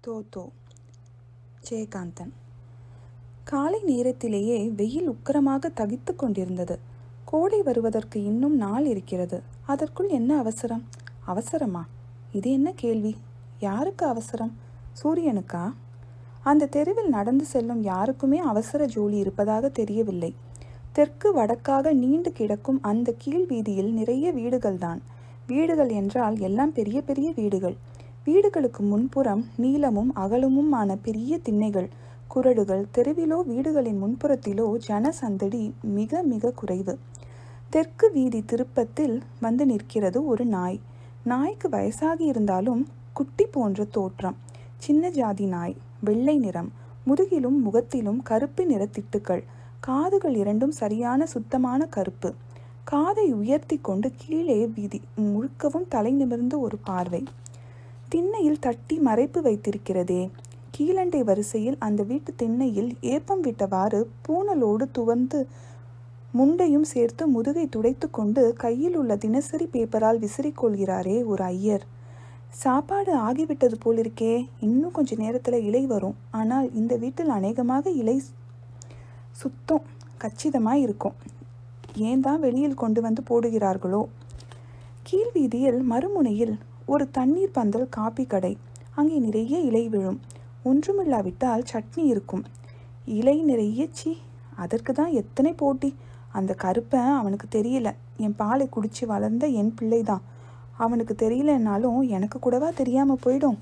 தோத்தோ ஜெயகாந்தன் காலை நேரத்திலேயே வெயில் உக்கிரமாக தகித்து கொண்டிருந்தது கோடை வருவதற்கு இன்னும் நாள் இருக்கிறது அதற்குள் என்ன அவசரம் அவசரமா இது என்ன கேள்வி யாருக்கு அவசரம் சூரியனுக்கா அந்த தெருவில் நடந்து செல்லும் யாருக்குமே அவசர ஜோலி இருப்பதாக தெரியவில்லை தெற்கு வடக்காக நீண்டு கிடக்கும் அந்த கீழ் வீதியில் நிறைய வீடுகள்தான் வீடுகள் என்றால் எல்லாம் பெரிய பெரிய வீடுகள் வீடுகளுக்கு முன்புறம் நீளமும் அகலமுமான பெரிய திண்ணைகள் குரடுகள் தெருவிலோ வீடுகளின் முன்புறத்திலோ ஜன சந்தடி மிக மிக குறைவு தெற்கு வீதி திருப்பத்தில் வந்து நிற்கிறது ஒரு நாய் நாய்க்கு வயசாகி இருந்தாலும் குட்டி போன்ற தோற்றம் சின்ன ஜாதி நாய் வெள்ளை நிறம் முதுகிலும் முகத்திலும் கருப்பு நிற திட்டுக்கள் காதுகள் இரண்டும் சரியான சுத்தமான கருப்பு காதை உயர்த்தி கொண்டு கீழே வீதி முழுக்கவும் தலை நிமிர்ந்து ஒரு பார்வை திண்ணையில் தட்டி மறைப்பு வைத்திருக்கிறதே கீழண்டை வரிசையில் அந்த வீட்டு திண்ணையில் ஏப்பம் விட்டவாறு பூனலோடு துவந்து முண்டையும் சேர்த்து முதுகை துடைத்து கொண்டு கையில் உள்ள தினசரி பேப்பரால் விசிறிக்கொள்கிறாரே ஒரு ஐயர் சாப்பாடு ஆகிவிட்டது போல் இருக்கே இன்னும் கொஞ்ச நேரத்தில் இலை வரும் ஆனால் இந்த வீட்டில் அநேகமாக இலை சுத்தம் கச்சிதமாக இருக்கும் ஏன் தான் வெளியில் கொண்டு வந்து போடுகிறார்களோ கீழ் வீதியில் மறுமுனையில் ஒரு தண்ணீர் பந்தல் காப்பி கடை அங்கே நிறைய இலை விழும் ஒன்றுமில்லாவிட்டால் சட்னி இருக்கும் இலை நிறைய சி அதற்கு தான் எத்தனை போட்டி அந்த கருப்பன் அவனுக்கு தெரியல என் பாலை குடிச்சு வளர்ந்த என் பிள்ளை தான் அவனுக்கு தெரியலனாலும் எனக்கு கூடவா தெரியாமல் போயிடும்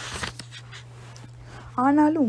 ஆனாலும்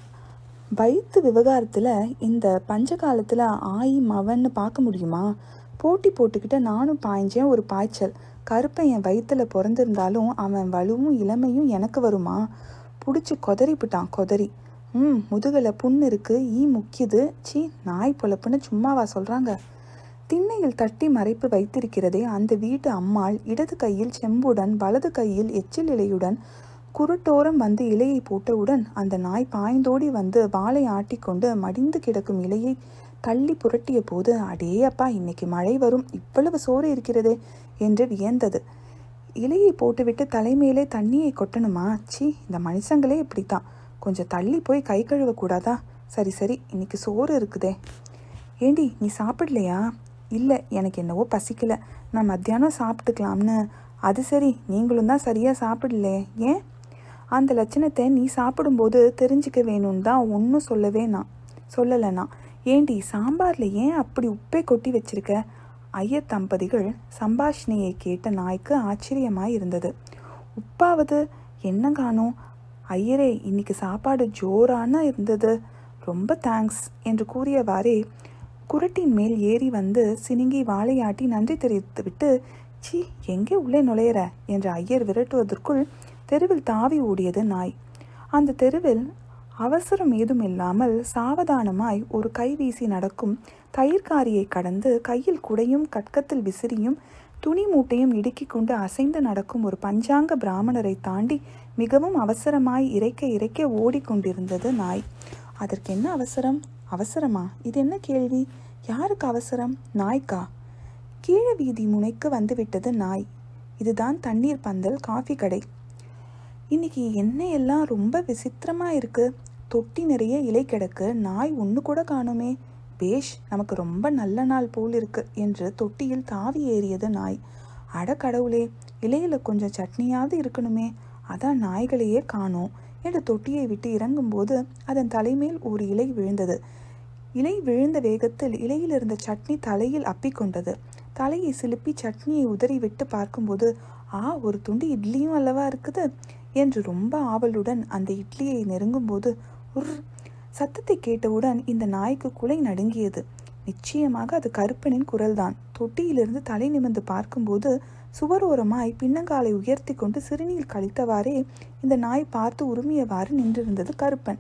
வயிற்று விவகாரத்தில் இந்த பஞ்ச காலத்தில் ஆயி மவன்னு பார்க்க முடியுமா போட்டி போட்டுக்கிட்ட நானும் பாய்ஞ்சேன் ஒரு பாய்ச்சல் கருப்பன் என் வயிற்றில் பிறந்திருந்தாலும் அவன் வலுவும் இளமையும் எனக்கு வருமா பிடிச்சி கொதறிப்பிட்டான் கொதறி ம் முதுகில் புண் இருக்கு ஈ முக்கியது சி நாய் பொழப்புன்னு சும்மாவா சொல்கிறாங்க திண்ணையில் தட்டி மறைப்பு வைத்திருக்கிறதே அந்த வீட்டு அம்மாள் இடது கையில் செம்புடன் வலது கையில் எச்சில் இலையுடன் குருட்டோரம் வந்து இலையை போட்டவுடன் அந்த நாய் பாய்ந்தோடி வந்து வாளை ஆட்டிக்கொண்டு மடிந்து கிடக்கும் இலையை தள்ளி புரட்டிய போது அடே அப்பா இன்னைக்கு மழை வரும் இவ்வளவு சோறு இருக்கிறதே என்று வியந்தது இலையை போட்டுவிட்டு தலைமையிலே தண்ணியை கொட்டணுமா சி இந்த மனுஷங்களே இப்படித்தான் கொஞ்சம் தள்ளி போய் கை கழுவ கூடாதா சரி சரி இன்னைக்கு சோறு இருக்குதே ஏண்டி நீ சாப்பிடலையா இல்லை எனக்கு என்னவோ பசிக்கல நான் மத்தியானம் சாப்பிட்டுக்கலாம்னு அது சரி நீங்களும் தான் சரியாக சாப்பிடல ஏன் அந்த லட்சணத்தை நீ சாப்பிடும்போது தெரிஞ்சுக்க வேணும்னு தான் ஒன்றும் சொல்லவே நான் சொல்லலை நான் ஏண்டி சாம்பாரில் ஏன் அப்படி உப்பை கொட்டி வச்சிருக்க ஐயர் தம்பதிகள் சம்பாஷணையை கேட்ட நாய்க்கு ஆச்சரியமாய் இருந்தது உப்பாவது என்ன காணோம் ஐயரே இன்னைக்கு சாப்பாடு ஜோரான இருந்தது ரொம்ப தேங்க்ஸ் என்று கூறியவாறே குரட்டின் மேல் ஏறி வந்து சினுங்கி வாழையாட்டி நன்றி தெரிவித்துவிட்டு சி எங்கே உள்ளே நுழையிற என்று ஐயர் விரட்டுவதற்குள் தெருவில் தாவி ஓடியது நாய் அந்த தெருவில் அவசரம் ஏதும் இல்லாமல் சாவதானமாய் ஒரு கை வீசி நடக்கும் தயிர்காரியை கடந்து கையில் குடையும் கட்கத்தில் விசிறியும் துணி மூட்டையும் இடுக்கிக் கொண்டு அசைந்து நடக்கும் ஒரு பஞ்சாங்க பிராமணரை தாண்டி மிகவும் அவசரமாய் இறைக்க இறைக்க ஓடிக்கொண்டிருந்தது நாய் அதற்கு என்ன அவசரம் அவசரமா இது என்ன கேள்வி யாருக்கு அவசரம் நாய்க்கா கீழ வீதி முனைக்கு வந்துவிட்டது நாய் இதுதான் தண்ணீர் பந்தல் காஃபி கடை இன்னைக்கு என்ன எல்லாம் ரொம்ப விசித்திரமா இருக்கு தொட்டி நிறைய இலை கிடக்கு நாய் ஒன்று கூட காணுமே பேஷ் நமக்கு ரொம்ப நல்ல நாள் போல் இருக்கு என்று தொட்டியில் தாவி ஏறியது நாய் அட கடவுளே இலையில கொஞ்சம் சட்னியாவது இருக்கணுமே அதான் நாய்களையே காணோம் என்று தொட்டியை விட்டு இறங்கும்போது அதன் தலைமேல் ஒரு இலை விழுந்தது இலை விழுந்த வேகத்தில் இலையில் இருந்த சட்னி தலையில் அப்பிக்கொண்டது தலையை சிலுப்பி சட்னியை உதறி விட்டு பார்க்கும்போது ஆ ஒரு துண்டு இட்லியும் அல்லவா இருக்குது என்று ரொம்ப ஆவலுடன் அந்த இட்லியை நெருங்கும்போது உர் சத்தத்தை கேட்டவுடன் இந்த நாய்க்கு குலை நடுங்கியது நிச்சயமாக அது கருப்பனின் குரல்தான் தொட்டியிலிருந்து தலை நிமிர்ந்து பார்க்கும்போது சுவரோரமாய் பின்னங்காலை உயர்த்தி கொண்டு சிறுநீர் கழித்தவாறே இந்த நாய் பார்த்து உரிமையவாறு நின்றிருந்தது கருப்பன்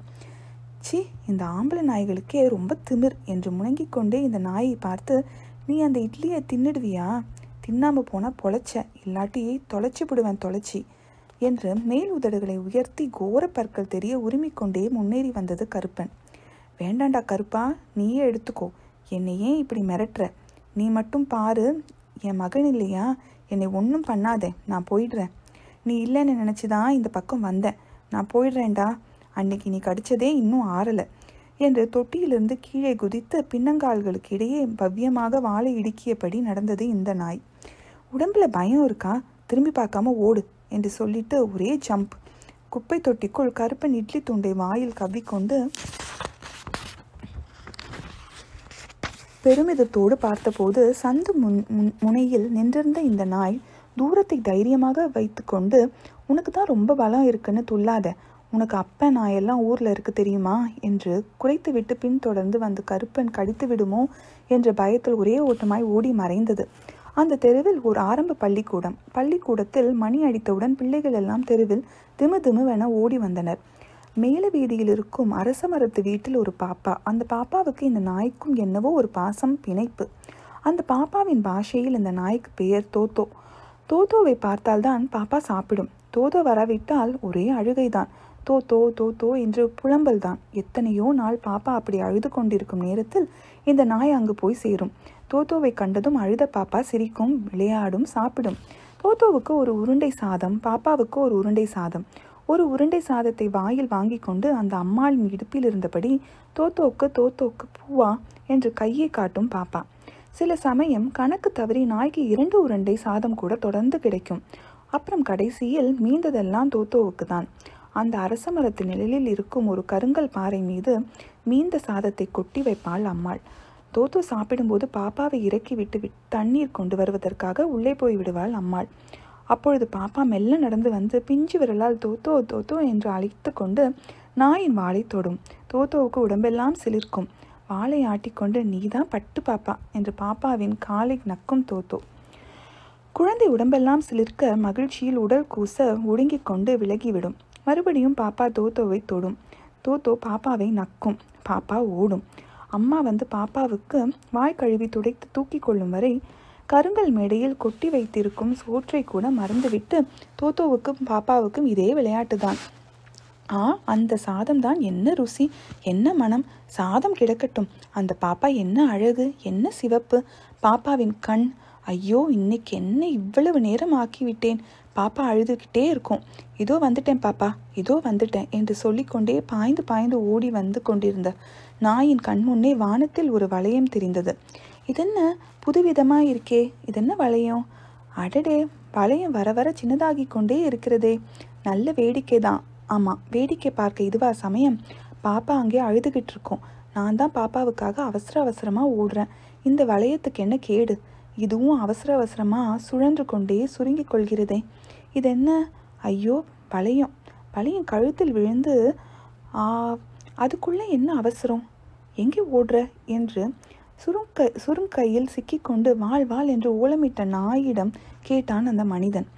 சி இந்த ஆம்பளை நாய்களுக்கே ரொம்ப திமிர் என்று முணங்கிக் கொண்டே இந்த நாயை பார்த்து நீ அந்த இட்லியை தின்னுடுவியா தின்னாம போனா பொழைச்ச இல்லாட்டி தொலைச்சி விடுவேன் தொலைச்சி என்று மேல் உதடுகளை உயர்த்தி கோர பற்கள் தெரிய உரிமிக்கொண்டே முன்னேறி வந்தது கருப்பன் வேண்டாண்டா கருப்பா நீயே எடுத்துக்கோ என்னை ஏன் இப்படி மிரட்டுற நீ மட்டும் பாரு என் மகன் இல்லையா என்னை ஒன்றும் பண்ணாதே நான் போயிடுறேன் நீ இல்லைன்னு நினச்சி தான் இந்த பக்கம் வந்தேன் நான் போயிடுறேன்டா அன்னைக்கு நீ கடிச்சதே இன்னும் ஆறலை என்று தொட்டியிலிருந்து கீழே குதித்து பின்னங்கால்களுக்கு இடையே பவ்யமாக வாழை இடுக்கியபடி நடந்தது இந்த நாய் உடம்புல பயம் இருக்கா திரும்பி பார்க்காம ஓடு என்று சொல்லிட்டு ஒரே ஜம்ப் குப்பை தொட்டிக்குள் கருப்பன் இட்லி துண்டை வாயில் கவ்விக்கொண்டு பெருமிதத்தோடு பார்த்தபோது சந்து முன் முன் முனையில் நின்றிருந்த இந்த நாய் தூரத்தை தைரியமாக வைத்துக்கொண்டு உனக்கு தான் ரொம்ப பலம் இருக்குன்னு துள்ளாத உனக்கு அப்ப நாயெல்லாம் ஊர்ல இருக்கு தெரியுமா என்று குறைத்துவிட்டு பின்தொடர்ந்து வந்து கருப்பன் கடித்து விடுமோ என்ற பயத்தில் ஒரே ஓட்டமாய் ஓடி மறைந்தது அந்த தெருவில் ஒரு ஆரம்ப பள்ளிக்கூடம் பள்ளிக்கூடத்தில் மணி அடித்தவுடன் பிள்ளைகள் எல்லாம் தெருவில் திமு திமுவென ஓடி வந்தனர் மேல வீதியில் இருக்கும் அரச மரத்து வீட்டில் ஒரு பாப்பா அந்த பாப்பாவுக்கு இந்த நாய்க்கும் என்னவோ ஒரு பாசம் பிணைப்பு அந்த பாப்பாவின் பாஷையில் இந்த நாய்க்கு பெயர் தோத்தோ தோத்தோவை பார்த்தால்தான் பாப்பா சாப்பிடும் தோதோ வராவிட்டால் ஒரே அழுகைதான் தோத்தோ தோத்தோ என்று புலம்பல் தான் எத்தனையோ நாள் பாப்பா அப்படி அழுது கொண்டிருக்கும் நேரத்தில் இந்த நாய் அங்கு போய் சேரும் தோத்தோவை கண்டதும் அழுத பாப்பா சிரிக்கும் விளையாடும் சாப்பிடும் தோத்தோவுக்கு ஒரு உருண்டை சாதம் பாப்பாவுக்கு ஒரு உருண்டை சாதம் ஒரு உருண்டை சாதத்தை வாயில் வாங்கி கொண்டு அந்த அம்மாளின் இடுப்பில் இருந்தபடி தோத்தோக்கு தோத்தோக்கு பூவா என்று கையை காட்டும் பாப்பா சில சமயம் கணக்கு தவறி நாய்க்கு இரண்டு உருண்டை சாதம் கூட தொடர்ந்து கிடைக்கும் அப்புறம் கடைசியில் மீந்ததெல்லாம் தோத்தோவுக்கு தான் அந்த அரச மரத்து நிழலில் இருக்கும் ஒரு கருங்கல் பாறை மீது மீந்த சாதத்தை கொட்டி வைப்பாள் அம்மாள் தோத்தோ சாப்பிடும்போது பாப்பாவை இறக்கி விட்டு விட்டு தண்ணீர் கொண்டு வருவதற்காக உள்ளே போய் விடுவாள் அம்மாள் அப்பொழுது பாப்பா மெல்ல நடந்து வந்து பிஞ்சு விரலால் தோத்தோ தோத்தோ என்று அழைத்து கொண்டு நாயின் வாளை தொடும் தோத்தோவுக்கு உடம்பெல்லாம் சிலிர்க்கும் வாளை ஆட்டிக்கொண்டு நீதான் பட்டு பாப்பா என்று பாப்பாவின் காலை நக்கும் தோத்தோ குழந்தை உடம்பெல்லாம் சிலிர்க்க மகிழ்ச்சியில் உடல் கூச ஒடுங்கிக் கொண்டு விலகிவிடும் மறுபடியும் பாப்பா தோத்தோவை தொடும் தோத்தோ பாப்பாவை நக்கும் பாப்பா ஓடும் அம்மா வந்து பாப்பாவுக்கு வாய் கழுவி துடைத்து தூக்கி கொள்ளும் வரை கருங்கல் மேடையில் கொட்டி வைத்திருக்கும் சோற்றை கூட மறந்துவிட்டு தோத்தோவுக்கும் பாப்பாவுக்கும் இதே விளையாட்டுதான் ஆ அந்த சாதம் தான் என்ன ருசி என்ன மனம் சாதம் கிடக்கட்டும் அந்த பாப்பா என்ன அழகு என்ன சிவப்பு பாப்பாவின் கண் ஐயோ இன்னைக்கு என்ன இவ்வளவு நேரம் ஆக்கிவிட்டேன் பாப்பா அழுதுகிட்டே இருக்கும் இதோ வந்துட்டேன் பாப்பா இதோ வந்துட்டேன் என்று சொல்லிக்கொண்டே பாய்ந்து பாய்ந்து ஓடி வந்து கொண்டிருந்த நாயின் கண் முன்னே வானத்தில் ஒரு வளையம் தெரிந்தது இதென்ன புதுவிதமா இருக்கே இதென்ன வளையம் அடடே வளையம் வர வர சின்னதாகி கொண்டே இருக்கிறதே நல்ல வேடிக்கை தான் ஆமாம் வேடிக்கை பார்க்க இதுவா சமயம் பாப்பா அங்கே அழுதுகிட்டு இருக்கோம் நான் தான் பாப்பாவுக்காக அவசர அவசரமாக ஓடுறேன் இந்த வளையத்துக்கு என்ன கேடு இதுவும் அவசர அவசரமாக சுழன்று கொண்டே சுருங்கிக் கொள்கிறதே இது என்ன ஐயோ வளையம் வளையம் கழுத்தில் விழுந்து ஆ அதுக்குள்ளே என்ன அவசரம் எங்கே ஓடுற என்று சுருங்க சுருங்கையில் சிக்கிக்கொண்டு வாழ் வாழ் என்று ஓலமிட்ட நாயிடம் கேட்டான் அந்த மனிதன்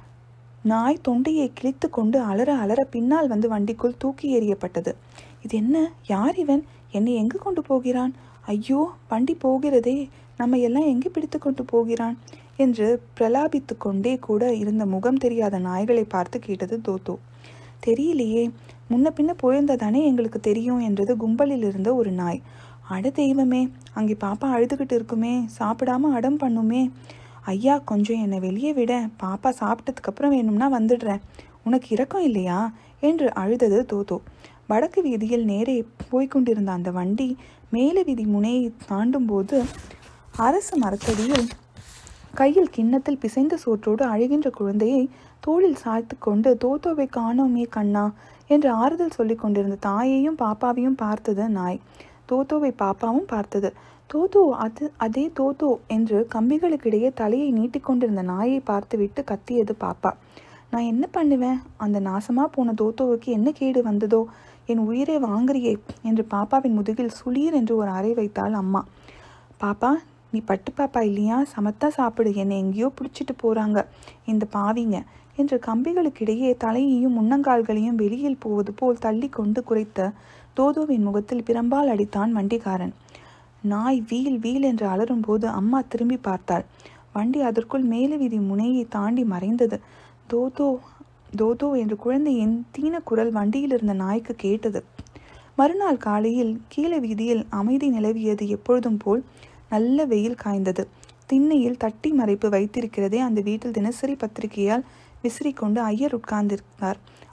நாய் தொண்டையை கிழித்து கொண்டு அலற அலற பின்னால் வந்து வண்டிக்குள் தூக்கி எறியப்பட்டது இது என்ன யார் இவன் என்னை எங்கு கொண்டு போகிறான் ஐயோ வண்டி போகிறதே நம்ம எல்லாம் எங்கே பிடித்து கொண்டு போகிறான் என்று பிரலாபித்து கொண்டே கூட இருந்த முகம் தெரியாத நாய்களை பார்த்து கேட்டது தோத்தோ தெரியலையே முன்ன பின்ன போயிருந்ததானே எங்களுக்கு தெரியும் என்றது கும்பலில் இருந்த ஒரு நாய் அட தெய்வமே அங்கே பாப்பா அழுதுகிட்டு இருக்குமே சாப்பிடாம அடம் பண்ணுமே ஐயா கொஞ்சம் என்னை வெளியே விட பாப்பா சாப்பிட்டதுக்கு அப்புறம் வேணும்னா வந்துடுறேன் உனக்கு இரக்கம் இல்லையா என்று அழுதது தோத்தோ வடக்கு வீதியில் நேரே போய்கொண்டிருந்த அந்த வண்டி மேலே வீதி முனையை தாண்டும் போது அரசு மரத்தடியில் கையில் கிண்ணத்தில் பிசைந்த சோற்றோடு அழுகின்ற குழந்தையை தோளில் சாய்த்து கொண்டு தோத்தோவை காணோமே கண்ணா என்று ஆறுதல் சொல்லிக் கொண்டிருந்த தாயையும் பாப்பாவையும் பார்த்தது நாய் தோத்தோவை பாப்பாவும் பார்த்தது தோத்தோ அது அதே தோத்தோ என்று கம்பிகளுக்கிடையே தலையை நீட்டிக்கொண்டிருந்த நாயை பார்த்துவிட்டு கத்தியது பாப்பா நான் என்ன பண்ணுவேன் அந்த நாசமா போன தோத்தோவுக்கு என்ன கேடு வந்ததோ என் உயிரை வாங்குறியே என்று பாப்பாவின் முதுகில் சுளீர் என்று ஒரு அறை வைத்தாள் அம்மா பாப்பா நீ பட்டு பாப்பா இல்லையா சமத்தா சாப்பிடு என்னை எங்கேயோ பிடிச்சிட்டு போறாங்க இந்த பாவிங்க என்று கம்பிகளுக்கிடையே தலையையும் முன்னங்கால்களையும் வெளியில் போவது போல் தள்ளி கொண்டு குறைத்த தோதோவின் முகத்தில் பிரம்பால் அடித்தான் வண்டிக்காரன் நாய் வீல் வீல் என்று அலறும்போது அம்மா திரும்பி பார்த்தாள் வண்டி அதற்குள் மேலே வீதி முனையை தாண்டி மறைந்தது தோதோ தோதோ என்று குழந்தையின் தீன குரல் வண்டியில் இருந்த நாய்க்கு கேட்டது மறுநாள் காலையில் கீழே வீதியில் அமைதி நிலவியது எப்பொழுதும் போல் நல்ல வெயில் காய்ந்தது திண்ணையில் தட்டி மறைப்பு வைத்திருக்கிறதே அந்த வீட்டில் தினசரி பத்திரிகையால் விசிறிக்கொண்டு ஐயர் உட்கார்ந்திருந்தார்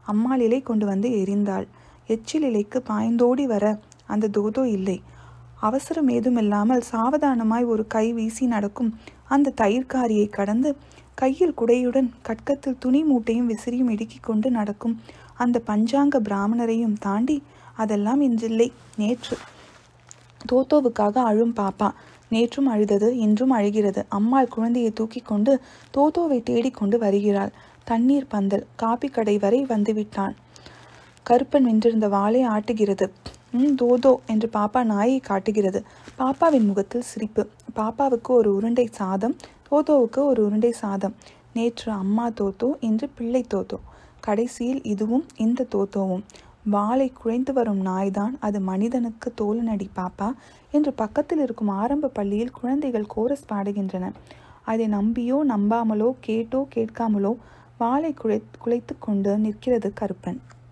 அம்மாள் இலை கொண்டு வந்து எரிந்தாள் எச்சில் இலைக்கு பாய்ந்தோடி வர அந்த தோதோ இல்லை அவசரம் ஏதுமில்லாமல் சாவதானமாய் ஒரு கை வீசி நடக்கும் அந்த தயிர்காரியை கடந்து கையில் குடையுடன் கட்கத்தில் துணி மூட்டையும் விசிறியும் இடுக்கிக் கொண்டு நடக்கும் அந்த பஞ்சாங்க பிராமணரையும் தாண்டி அதெல்லாம் இன்றில்லை நேற்று தோத்தோவுக்காக அழும் பாப்பா நேற்றும் அழுதது இன்றும் அழுகிறது அம்மாள் குழந்தையை தூக்கி கொண்டு தோத்தோவை தேடிக்கொண்டு வருகிறாள் தண்ணீர் பந்தல் காப்பி கடை வரை வந்துவிட்டான் கருப்பன் வென்றிருந்த வாளை ஆட்டுகிறது ம் தோதோ என்று பாப்பா நாயை காட்டுகிறது பாப்பாவின் முகத்தில் சிரிப்பு பாப்பாவுக்கு ஒரு உருண்டை சாதம் தோதோவுக்கு ஒரு உருண்டை சாதம் நேற்று அம்மா தோத்தோ இன்று பிள்ளை தோத்தோ கடைசியில் இதுவும் இந்த தோத்தோவும் வாளை குழைந்து வரும் நாய்தான் அது மனிதனுக்கு தோலனடி பாப்பா என்று பக்கத்தில் இருக்கும் ஆரம்ப பள்ளியில் குழந்தைகள் கோரஸ் பாடுகின்றன அதை நம்பியோ நம்பாமலோ கேட்டோ கேட்காமலோ வாளை குலை குலைத்து கொண்டு நிற்கிறது கருப்பன்